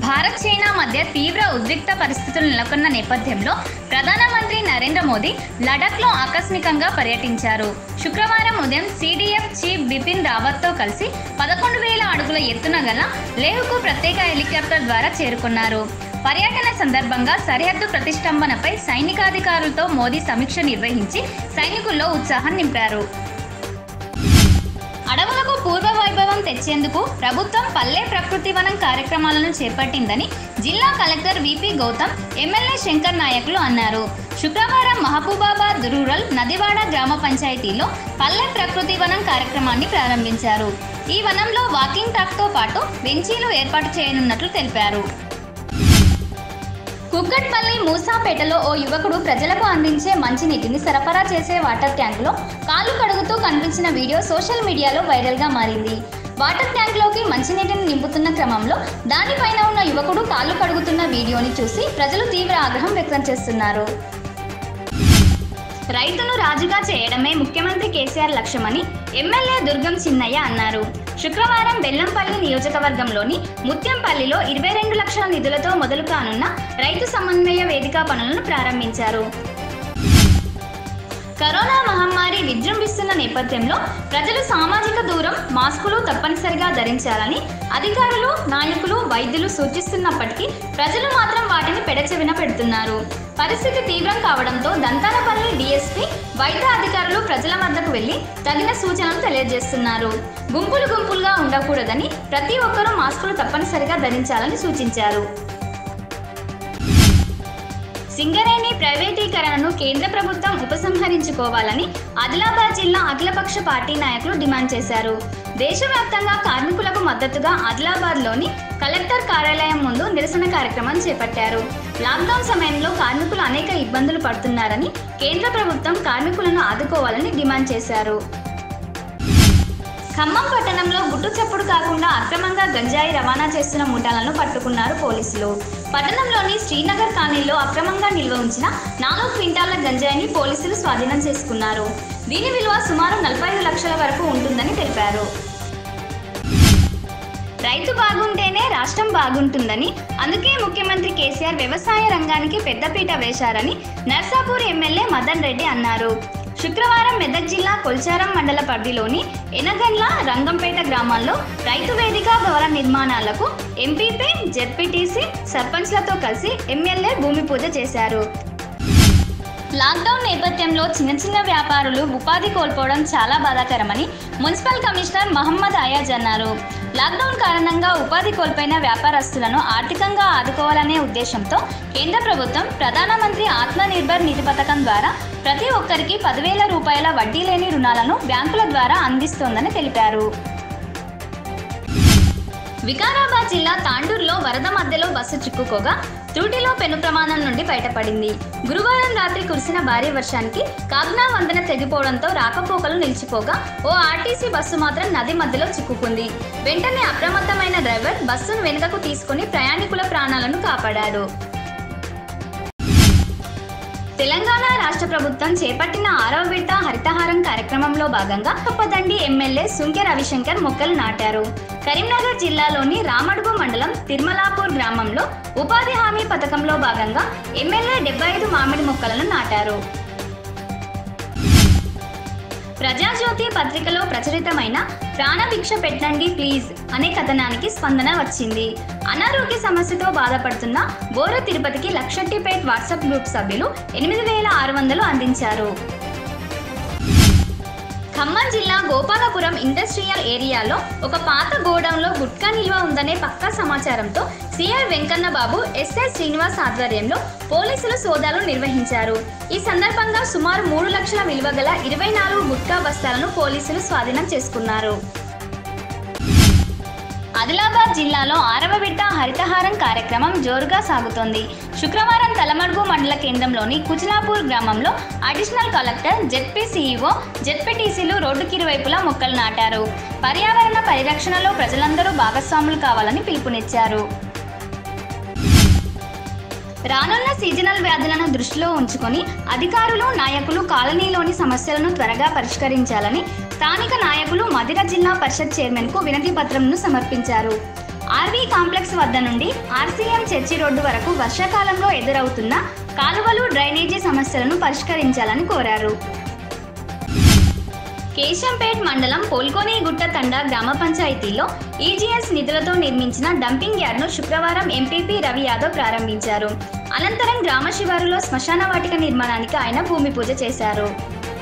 Bharat China మధ్య తీవ్ర ఉద్రిక్త పరిస్థితులు నెలకొన్న నేపథ్యంలో ప్రధానమంత్రి నరేంద్ర మోదీ లడాఖ్లో ఆకస్మికంగా పర్యటించారు శుక్రవారం ఉదయం సిడిఎఫ్ చీఫ్ బిపిన్ రావత్తో కలిసి పదకొండు వేల అడుగుల ఎత్తున గల లేహ్కు ప్రత్యేక హెలికాప్టర్ ద్వారా చేరుకున్నారు పర్యటన సందర్భంగా సరిహద్దు ప్రతిష్టంభనపై సైనికాధికారులతో మోదీ సమీక్ష నిర్వహించి సైనికుల్లో ఉత్సాహం నింపారు అడవులకు పూర్వ వైభవం తెచ్చేందుకు ప్రభుత్వం పల్లె ప్రకృతి వనం కార్యక్రమాలను చేపట్టిందని జిల్లా collector VP Gautam MLA Shankar నాయకులు అన్నారు శుక్రవారం మహబూబాబాద్ రూరల్ నదివాడ గ్రామ పంచాయతీలో పల్లె ప్రకృతి వనం కార్యక్రమాన్ని ప్రారంభించారు ఈ వనంలో వాకింగ్ ట్రాక్తో పాటు బెంచీలు ఏర్పాటు చేయనున్నట్లు తెలిపారు కుక్కట్పల్లి మూసాపేటలో ఓ యువకుడు ప్రజలకు అందించే మంచినీటిని సరఫరా చేసే వాటర్ ట్యాంకులో కాళ్ళు కడుగుతూ కనిపించిన వీడియో సోషల్ మీడియాలో వైరల్గా మారింది వాటర్ ట్యాంక్లోకి మంచినీటిని నింపుతున్న క్రమంలో దానిపైన ఉన్న యువకుడు కాళ్ళు కడుగుతున్న వీడియోని చూసి ప్రజలు తీవ్ర ఆగ్రహం వ్యక్తం చేస్తున్నారు రైతును రాజుగా చేయడమే ముఖ్యమంత్రి కేసీఆర్ లక్ష్యమని ఎమ్మెల్యే దుర్గం చిన్నయ్య అన్నారు శుక్రవారం బెల్లంపల్లి నియోజకవర్గంలోని ముత్యంపల్లిలో ఇరవై రెండు లక్షల నిధులతో మొదలు కానున్న రైతు సమన్వయ వేదిక పనులను ప్రారంభించారు కరోనా మహమ్మారి విజృంభిస్తున్న నేపథ్యంలో ప్రజలు సామాజిక దూరం మాస్కులు తప్పనిసరిగా ధరించాలని అధికారులు నాయకులు వైద్యులు సూచిస్తున్నప్పటికీ ప్రజలు మాత్రం వాటిని పెడచెవిన పెడుతున్నారు పరిస్థితి తీవ్రం కావడంతో దంతానపల్లి డీఎస్పీ వైద్య అధికారులు ప్రజల వద్దకు వెళ్లి తగిన సూచనలు తెలియజేస్తున్నారు గుంపులు గుంపులుగా ఉండకూడదని ప్రతి ఒక్కరూ మాస్కులు తప్పనిసరిగా ధరించాలని సూచించారు సింగరేణి ప్రైవేటీకరణను కేంద్ర ప్రభుత్వం ఉపసంహరించుకోవాలని ఆదిలాబాద్ జిల్లా అఖిలపక్ష పార్టీ నాయకులు డిమాండ్ చేశారు దేశవ్యాప్తంగా కార్మికులకు మద్దతుగా ఆదిలాబాద్లోని కలెక్టర్ కార్యాలయం ముందు నిరసన కార్యక్రమం చేపట్టారు లాక్డౌన్ సమయంలో కార్మికులు అనేక ఇబ్బందులు పడుతున్నారని కేంద్ర ప్రభుత్వం కార్మికులను ఆదుకోవాలని డిమాండ్ చేశారు ఖమ్మం పట్టణంలో గుట్టు చప్పుడు కాకుండా అక్రమంగా గంజాయి రవాణా చేస్తున్న ముఠాలను పట్టుకున్నారు పోలీసులు పట్టణంలోని శ్రీనగర్ కాలనీలో అక్రమంగా నిల్వ ఉంచిన నాలుగు క్వింటాల గంజాయిని పోలీసులు స్వాధీనం చేసుకున్నారు దీని విలువ సుమారు నలభై ఐదు లక్షల వరకు ఉంటుందని తెలిపారు రైతు బాగుంటేనే రాష్ట్రం బాగుంటుందని అందుకే ముఖ్యమంత్రి కేసీఆర్ వ్యవసాయ రంగానికి పెద్దపీట వేశారని నర్సాపూర్ ఎమ్మెల్యే మదన్ రెడ్డి అన్నారు శుక్రవారం మెదక్ జిల్లా కొల్చారం మండల పరిధిలోని ఎనగండ్ల రంగంపేట గ్రామాల్లో రైతు వేదిక భవన నిర్మాణాలకు ఎంపీపీ జెడ్పీటీసీ సర్పంచ్లతో కలిసి ఎమ్మెల్యే భూమి పూజ చేశారు లాక్డౌన్ నేపథ్యంలో చిన్న చిన్న వ్యాపారులు ఉపాధి కోల్పోవడం చాలా బాధాకరమని మున్సిపల్ కమిషనర్ మహమ్మద్ అయాజ్ అన్నారు లాక్డౌన్ కారణంగా ఉపాధి కోల్పోయిన వ్యాపారస్తులను ఆర్థికంగా ఆదుకోవాలనే ఉద్దేశంతో కేంద్ర ప్రభుత్వం ప్రధానమంత్రి ఆత్మనిర్భర్ నిధి పథకం ద్వారా ప్రతి ఒక్కరికి పదివేల రూపాయల వడ్డీ లేని రుణాలను బ్యాంకుల ద్వారా అందిస్తోందని తెలిపారు వికారాబాద్ జిల్లా తాండూరులో వరద మధ్యలో బస్సు చిక్కుకోగా త్రుటిలో పెను ప్రమాదం నుండి బయటపడింది గురువారం రాత్రి కురిసిన భారీ వర్షానికి కాగ్నా వంతెన తెగిపోవడంతో రాకపోకలు నిలిచిపోగా ఓ ఆర్టీసీ బస్సు మాత్రం నది మధ్యలో చిక్కుకుంది వెంటనే అప్రమత్తమైన డ్రైవర్ బస్సును వెనుకకు తీసుకుని ప్రయాణికుల ప్రాణాలను కాపాడాడు తెలంగాణ రాష్ట్ర ప్రభుత్వం చేపట్టిన ఆరవ విడత హరితహారం కార్యక్రమంలో భాగంగా కొప్పదండి ఎమ్మెల్యే సుంకె రవిశంకర్ మొక్కలు నాటారు కరీంనగర్ జిల్లాలోని రామడుగు మండలం తిరుమలాపూర్ గ్రామంలో ఉపాధి హామీ పథకంలో భాగంగా ఎమ్మెల్యే డెబ్బై ఐదు మామిడి మొక్కలను నాటారు ప్రజాజ్యోతి పత్రికలో ప్రచురితమైన ప్రాణభిక్ష పెట్టండి ప్లీజ్ అనే కథనానికి స్పందన వచ్చింది అనారోగ్య సమస్యతో బాధపడుతున్న బోర తిరుపతికి లక్షట్టిపేట్ వాట్సాప్ గ్రూప్ సభ్యులు ఎనిమిది వేల ఆరు వందలు అందించారు ఖమ్మం జిల్లా గోపాలపురం ఇండస్ట్రియల్ ఏరియాలో ఒక పాత గోడౌన్లో గుట్కా నిల్వ ఉందనే పక్కా సమాచారంతో సిఐ వెంకన్న బాబు ఎస్ఐ శ్రీనివాస్ ఆధ్వర్యంలో పోలీసులు సోదాలు నిర్వహించారు ఈ సందర్భంగా సుమారు మూడు లక్షల విలువ గల ఇరవై నాలుగు గుట్కా బస్తాలను పోలీసులు స్వాధీనం చేసుకున్నారు ఆదిలాబాద్ జిల్లాలో ఆరవ విడత హరితహారం కార్యక్రమం జోరుగా సాగుతోంది శుక్రవారం తలమడుగు మండల కేంద్రంలోని కుచిలాపూర్ గ్రామంలో అడిషనల్ కలెక్టర్ జెడ్పీ సీఈఓ జెడ్పీటీసీలు రోడ్డుకి ఇరువైపులా మొక్కలు నాటారు పర్యావరణ పరిరక్షణలో ప్రజలందరూ భాగస్వాములు కావాలని పిలుపునిచ్చారు రానున్న సీజనల్ వ్యాధులను దృష్టిలో ఉంచుకొని అధికారులు నాయకులు కాలనీలోని సమస్యలను త్వరగా పరిష్కరించాలని స్థానిక నాయకులు మదిర జిల్లా పరిషత్ చైర్మన్కు వినతి పత్రంను సమర్పించారు ఆర్వీ కాంప్లెక్స్ వద్ద నుండి ఆర్సీఎం చర్చి రోడ్డు వరకు వర్షాకాలంలో ఎదురవుతున్న కాలువలు డ్రైనేజీ సమస్యలను పరిష్కరించాలని కోరారు కేశంపేట్ మండలం పోల్కోని గుట్ట తండా గ్రామ పంచాయతీలో ఈజీఎస్ నిధులతో నిర్మించిన డంపింగ్ యార్డ్ను శుక్రవారం ఎంపీపీ రవి యాదవ్ ప్రారంభించారు అనంతరం గ్రామ శివారులో శ్మశాన వాటిక నిర్మాణానికి ఆయన భూమి పూజ చేశారు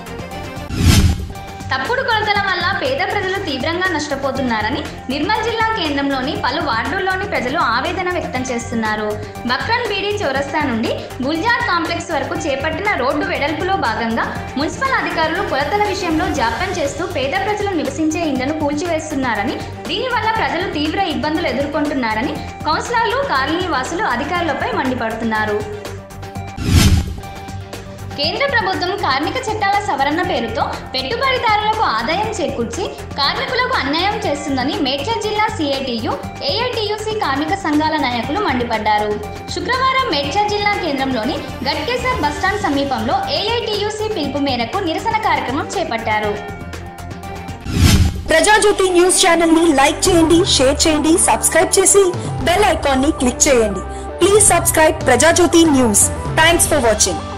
తప్పుడు కొలతల వల్ల పేద ప్రజలు తీవ్రంగా నష్టపోతున్నారని నిర్మల్ జిల్లా కేంద్రంలోని పలు వార్డుల్లోని ప్రజలు ఆవేదన వ్యక్తం చేస్తున్నారు బక్రన్ బీడీ చౌరస్తా నుండి గుల్జార్ కాంప్లెక్స్ వరకు చేపట్టిన రోడ్డు వెడల్పులో భాగంగా మున్సిపల్ అధికారులు కొలతల విషయంలో జాప్యం చేస్తూ పేద ప్రజలు నివసించే ఇండ్లను కూల్చివేస్తున్నారని దీనివల్ల ప్రజలు తీవ్ర ఇబ్బందులు ఎదుర్కొంటున్నారని కౌన్సిలర్లు కాలనీ వాసులు అధికారులపై మండిపడుతున్నారు కేంద్ర ప్రభుత్వం కార్మిక చట్టాల సవరణ పేరుతో పెట్టుబడిదారులకు ఆదాయం చేకూర్చి కార్మికులకు అన్యాయం చేస్తుందని మేడ్చల్ జిల్లా సిఐటియు ఏఐటియుసి కార్మిక సంఘాల నాయకులు మండిపడ్డారు శుక్రవారం మేడ్చల్ జిల్లా కేంద్రంలోని గట్కేసర్ బస్టాండ్ సమీపంలో ఏఐటియుసి పిలుపు మేరకు నిరసన కార్యక్రమం చేపట్టారు ప్రజాజ్యోతి న్యూస్ ఛానల్ ని లైక్ చేయండి షేర్ చేయండి సబ్స్క్రైబ్ చేసి బెల్ ఐకాన్ ని క్లిక్ చేయండి please subscribe Prajajyothi news thanks for watching